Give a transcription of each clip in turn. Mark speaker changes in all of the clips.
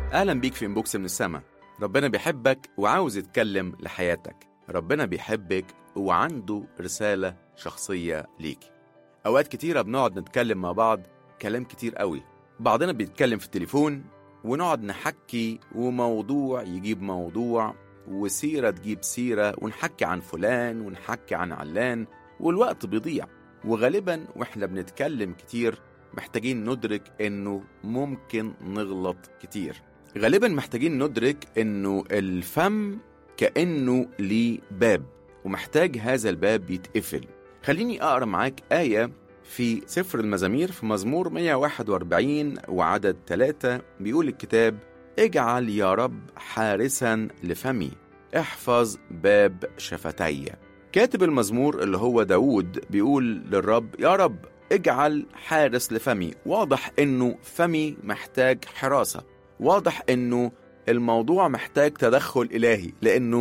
Speaker 1: أهلا بيك في إنبوكس من السما ربنا بيحبك وعاوز يتكلم لحياتك ربنا بيحبك وعنده رسالة شخصية ليك أوقات كتيرة بنقعد نتكلم مع بعض كلام كتير قوي بعضنا بيتكلم في التليفون ونقعد نحكي وموضوع يجيب موضوع وسيرة تجيب سيرة ونحكي عن فلان ونحكي عن علان والوقت بيضيع وغالبا واحنا بنتكلم كتير محتاجين ندرك انه ممكن نغلط كتير غالبا محتاجين ندرك انه الفم كانه ليه باب ومحتاج هذا الباب يتقفل خليني اقرا معاك ايه في سفر المزامير في مزمور 141 وعدد 3 بيقول الكتاب اجعل يا رب حارسا لفمي احفظ باب شفتي كاتب المزمور اللي هو داود بيقول للرب يا رب اجعل حارس لفمي واضح انه فمي محتاج حراسة واضح انه الموضوع محتاج تدخل الهي لانه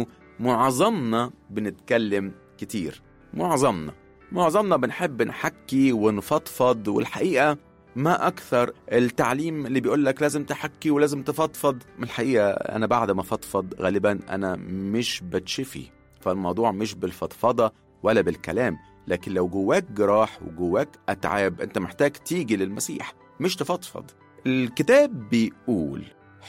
Speaker 1: معظمنا بنتكلم كتير معظمنا معظمنا بنحب نحكي ونفضفض والحقيقة ما أكثر التعليم اللي بيقول لك لازم تحكي ولازم تفضفض من الحقيقة أنا بعد ما فضفض غالبا أنا مش بتشفي فالموضوع مش بالفضفضة ولا بالكلام لكن لو جواك جراح وجواك أتعاب أنت محتاج تيجي للمسيح مش تفضفض الكتاب بيقول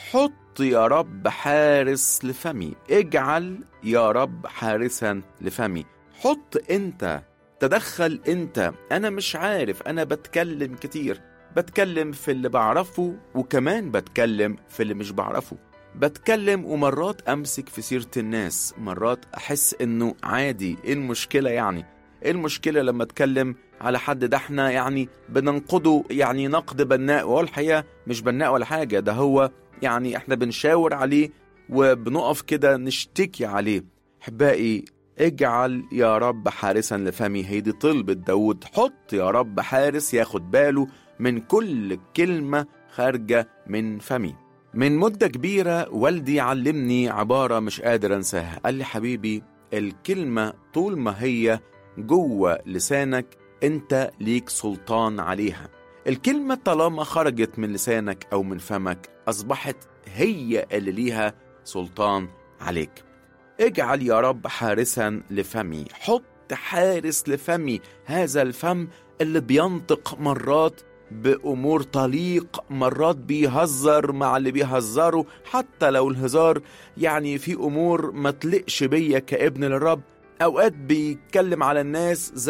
Speaker 1: حط يا رب حارس لفمي اجعل يا رب حارسا لفمي حط انت تدخل انت انا مش عارف انا بتكلم كتير بتكلم في اللي بعرفه وكمان بتكلم في اللي مش بعرفه بتكلم ومرات امسك في سيرة الناس مرات احس انه عادي ايه المشكلة يعني ايه المشكلة لما اتكلم على حد ده احنا يعني بننقده يعني نقد بناء وهو الحقيقة مش بناء ولا حاجة ده هو يعني احنا بنشاور عليه وبنقف كده نشتكي عليه احبائي اجعل يا رب حارسا لفمي هيدي طلبة داود حط يا رب حارس ياخد باله من كل كلمة خارجة من فمي من مدة كبيرة والدي علمني عبارة مش قادر انساها قال لي حبيبي الكلمة طول ما هي جوه لسانك انت ليك سلطان عليها الكلمة طالما خرجت من لسانك أو من فمك أصبحت هي اللي ليها سلطان عليك اجعل يا رب حارسا لفمي حط حارس لفمي هذا الفم اللي بينطق مرات بأمور طليق مرات بيهزر مع اللي بيهزروا حتى لو الهزار يعني في أمور ما تلقش بيا كابن للرب أوقات بيتكلم على الناس